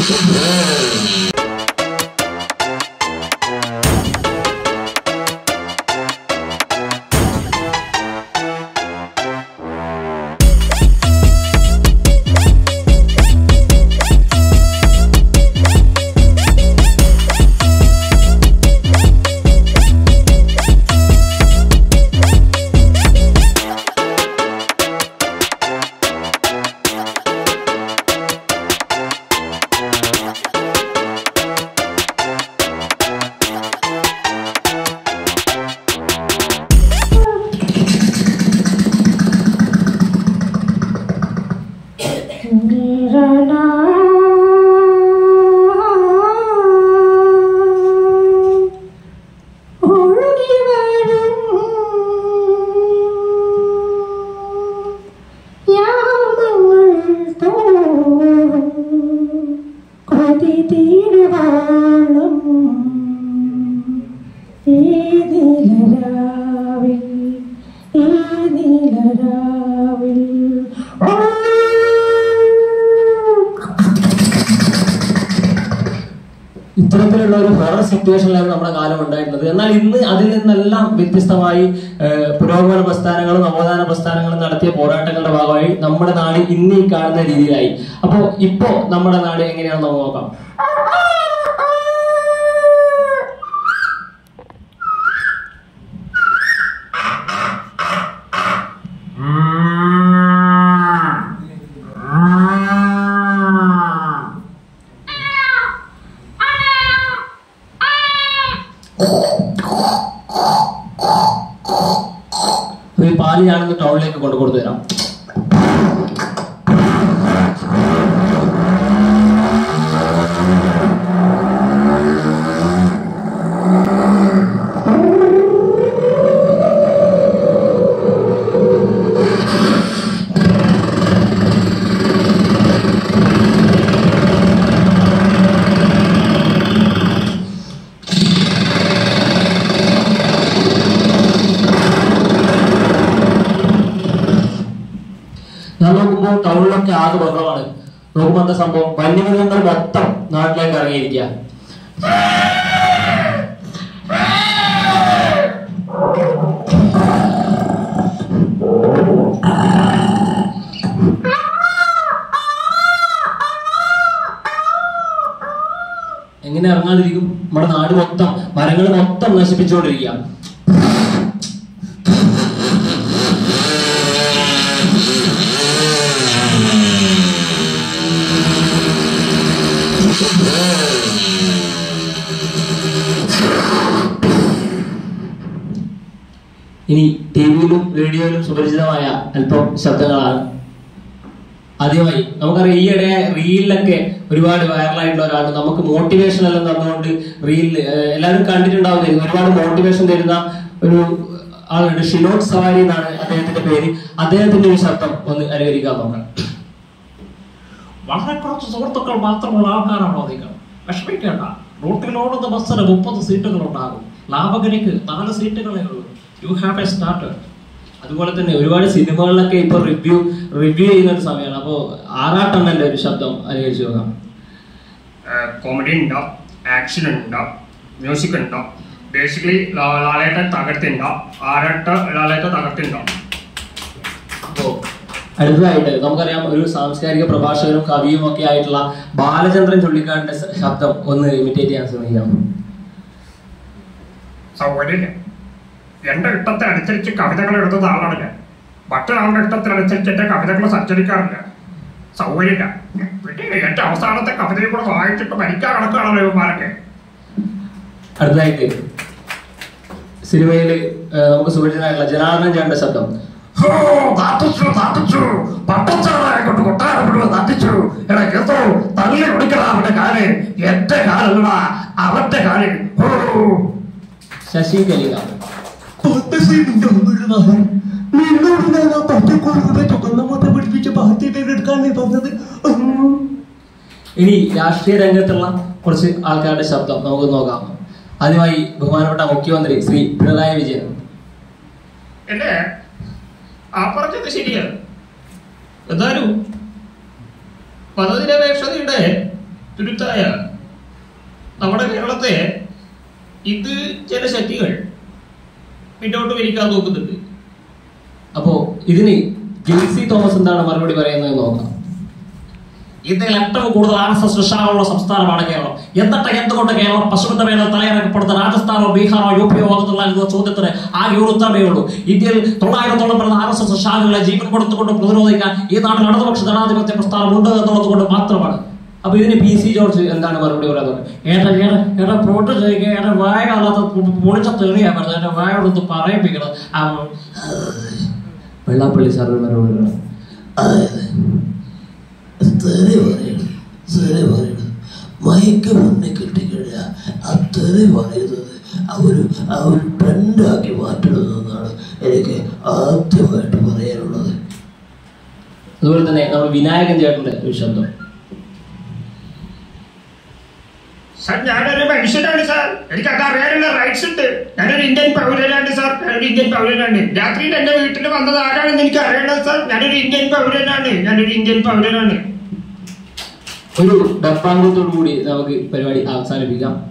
ഒഴുകി വരും യാമങ്ങൾ തോറും കൊതി തീരുവാണം ഈ നീലരാവിൽ ഈ നീലരാവിൽ ഓ ഇത്തരത്തിലുള്ള ഒരു ഹൊറർ സിറ്റുവേഷനിലാണ് നമ്മുടെ കാലം ഉണ്ടായിരുന്നത് എന്നാൽ ഇന്ന് അതിൽ നിന്നെല്ലാം വ്യത്യസ്തമായി ഏഹ്, പുരോഗമന പ്രസ്ഥാനങ്ങളും നവോത്ഥാന പ്രസ്ഥാനങ്ങളും നടത്തിയ പോരാട്ടങ്ങളുടെ ഭാഗമായി നമ്മുടെ നാട് ഇന്ന് ഈ കാണുന്ന രീതിയിലായി അപ്പോ ഇപ്പോ നമ്മുടെ നാട് എങ്ങനെയാണെന്ന് നമുക്ക് നോക്കാം ഈ പാല് ഞാനൊന്ന് ടൗണിലേക്ക് കൊണ്ടു കൊടുത്തു തരാം ഞാൻ നോക്കുമ്പോൾ ടൗണിലൊക്കെ ആകെ ബഹളമാണ് നോക്കുമ്പോൾ എന്താ സംഭവം വന്യമൃഗങ്ങൾ മൊത്തം നാട്ടിലേക്ക് ഇറങ്ങിയിരിക്കുക എങ്ങനെ ഇറങ്ങാതിരിക്കും നമ്മുടെ നാട് മൊത്തം മരങ്ങൾ മൊത്തം നശിപ്പിച്ചുകൊണ്ടിരിക്കുക ഇനി ടി വിയിലും റേഡിയോയിലും സുപരിചിതമായ അല്പം ശബ്ദങ്ങളാണ് ആദ്യമായി നമുക്കറിയാം ഈയിടെ റീലിലൊക്കെ ഒരുപാട് വൈറലായിട്ടുള്ള ഒരാളാണ് നമുക്ക് മോട്ടിവേഷൻ എല്ലാം തന്നുകൊണ്ട് റീൽ എല്ലാവരും കണ്ടിട്ടുണ്ടാവുന്നതായിരിക്കും ഒരുപാട് മോട്ടിവേഷൻ തരുന്ന ഒരു ആളുണ്ട് ഷിനോഡ് സവാരി എന്നാണ് അദ്ദേഹത്തിന്റെ പേര് അദ്ദേഹത്തിന്റെ ഒരു ശബ്ദം ഒന്ന് അനുകരിക്കാൻ നോക്കാം വളരെ കുറച്ച് സുഹൃത്തുക്കൾ മാത്രമുള്ള ആൾക്കാരാണോ നിങ്ങൾ വിഷമിക്കേണ്ട റൂട്ടിലോടുന്ന ബസ്സിന് മുപ്പത് സീറ്റുകൾ ഉണ്ടാകും ലാഭഗനിക്ക് നാല് സീറ്റുകളേ ഉള്ളൂ യു ഹാവ് എ സ്റ്റാർട്ടർ അതുപോലെ തന്നെ ഒരുപാട് സിനിമകളിലൊക്കെ ഇപ്പൊ റിവ്യൂ റിവ്യൂ ചെയ്യുന്ന ഒരു സമയമാണ് അപ്പോ ആറാട്ടെണ്ണന്റെ ഒരു ശബ്ദം അനുകരിച്ചു നോക്കാം കോമഡി ഉണ്ടോ ആക്ഷൻ ഉണ്ടോ മ്യൂസിക് ഉണ്ടോ ബേസിക്കലി ലാലേട്ടൻ തകർത്തുണ്ടോ ആരട്ട് ലാലേട്ടൻ തകർത്തുണ്ടോ അപ്പോ അടുത്തതായിട്ട് നമുക്കറിയാം ഒരു സാംസ്കാരിക പ്രഭാഷകനും കവിയും ഒക്കെ ആയിട്ടുള്ള ബാലചന്ദ്രൻ ചുള്ളിക്കാടിന്റെ സ- ശബ്ദം ഒന്ന് ഇമിറ്റേറ്റ് ചെയ്യാൻ ശ്രമിക്കാം സൗകര്യമില്ല എന്റെ ഇഷ്ടത്തിനനുസരിച്ച് കവിതകൾ എഴുതുന്ന ആളാണ് ഞാൻ മറ്റൊരാളുടെ ഇഷ്ടത്തിനനുസരിച്ച് എന്റെ കവിതകൾ സഞ്ചരിക്കാറില്ല സൗകര്യമില്ല പിന്നെ എന്റെ അവസാനത്തെ കവിതയും കൂടെ വായിച്ചിട്ട് മരിക്കാൻ കണക്കാണല്ലോ ഇവന്മാരൊക്കെ അടുത്തതായിട്ട് സിനിമയിൽ നമുക്ക് സുപരിചിതനായിട്ടുള്ള ജനാർദ്ദൻ ചേട്ടന്റെ ശബ്ദം ഓ, നാട്ടിച്ചു, നാട്ടിച്ചു. പട്ടച്ചാറായ കൊണ്ട് കൊട്ടാരം മുഴുവൻ നാട്ടിച്ചു. എടാ, കേട്ടോ, തള്ളി കുടിക്കടാ അവന്റെ കാല്. എന്റെ കാലല്ലടാ, അവന്റെ കാല്. ഓ. ശശി കലിക നിന്നോട് ഞാൻ ആ പച്ചക്കോളുകളുടെ ചുവന്ന മുട്ട പിടിപ്പിച്ച പാർട്ടിയുടെ പറഞ്ഞത് ഇനി രാഷ്ട്രീയ രംഗത്തുള്ള കുറച്ച് ആൾക്കാരുടെ ശബ്ദം നമുക്ക് നോക്കാം ആദ്യമായി ബഹുമാനപ്പെട്ട മുഖ്യമന്ത്രി ശ്രീ പിണറായി വിജയൻ എന്നെ ആ പറഞ്ഞത് ശരിയാണ് എന്നാലും മതനിരപേക്ഷതയുടെ ഗുരുത്തായ നമ്മുടെ കേരളത്തെ ഇത് ചില ശക്തികൾ പിന്നോട്ട് വലിക്കാൻ നോക്കുന്നുണ്ട് അപ്പോ ഇതിന് ജിൽസി തോമസ് എന്താണ് മറുപടി പറയുന്നത് നോക്കാം ഇന്ത്യയിൽ ഏറ്റവും കൂടുതൽ ആർ എസ് എസ് വിശാലുള്ള സംസ്ഥാനമാണ് കേരളം എന്നിട്ട് എന്തുകൊണ്ട് കേരളം പശുവിന്റെ മേലെ തലയിറക്കപ്പെടുന്ന രാജസ്ഥാനോ ബീഹാറോ യു പിയോ എന്നുള്ള എന്ന ചോദ്യത്തിന് ആകെ ഒരു ഉത്തരമേ ഉള്ളൂ ഇന്ത്യയിൽ തൊള്ളായിരത്തോളം വരുന്ന ആർ എസ് എസ് ശാഖകളെ ജീവൻ കൊടുത്തുകൊണ്ട് പ്രതിരോധിക്കാൻ ഈ നാട്ടിൽ ഇടതുപക്ഷ ജനാധിപത്യ പ്രസ്ഥാനം ഉണ്ട് എന്നുള്ളത് കൊണ്ട് മാത്രമാണ് അപ്പൊ ഇതിന് പി സി ജോർജ് എന്താണ് മറുപടി പറയുന്നത് ഏട്ടാ ഏട്ടാ ഏട്ടാ പ്രോട്ട് ചെയ്യുക ഏട്ടാ വായ അല്ലാത്ത പൊളിച്ച തെളിയാ പറഞ്ഞത് എന്റെ വായോടൊന്ന് പറയിപ്പിക്കണം ആ, വെള്ളാപ്പള്ളി സാർ മറുപടി പറയണം തെറി പറയണം തെറി പറയണം മയക്ക് മുന്നിൽ കിട്ടിക്കഴിഞ്ഞാൽ ആ തെറി പറയുന്നത് അവർ അവർ ട്രെൻഡാക്കി മാറ്റണമെന്നാണ് എനിക്ക് ആദ്യമായിട്ട് പറയാനുള്ളത് അതുപോലെ തന്നെ നമ്മൾ വിനായകൻ ചേട്ടന്റെ ഒരു ശബ്ദം സാർ ഞാനൊരു മനുഷ്യനാണ് സാർ എനിക്ക് അത് അറിയാനുള്ള റൈറ്റ്സ് ഉണ്ട് ഞാനൊരു ഇന്ത്യൻ പൗരനാണ് സാർ ഞാനൊരു ഇന്ത്യൻ പൗരനാണ് രാത്രിയിൽ എന്റെ വീട്ടിൽ വന്നത് ആരാണെന്ന് എനിക്ക് അറിയണം സാർ ഞാനൊരു ഇന്ത്യൻ പൗരനാണ് ഞാനൊരു ഇന്ത്യൻ പൗരനാണ് ഒരു ഡപ്പാങ്കത്തോടു കൂടി നമുക്ക് പരിപാടി അവസാനിപ്പിക്കാം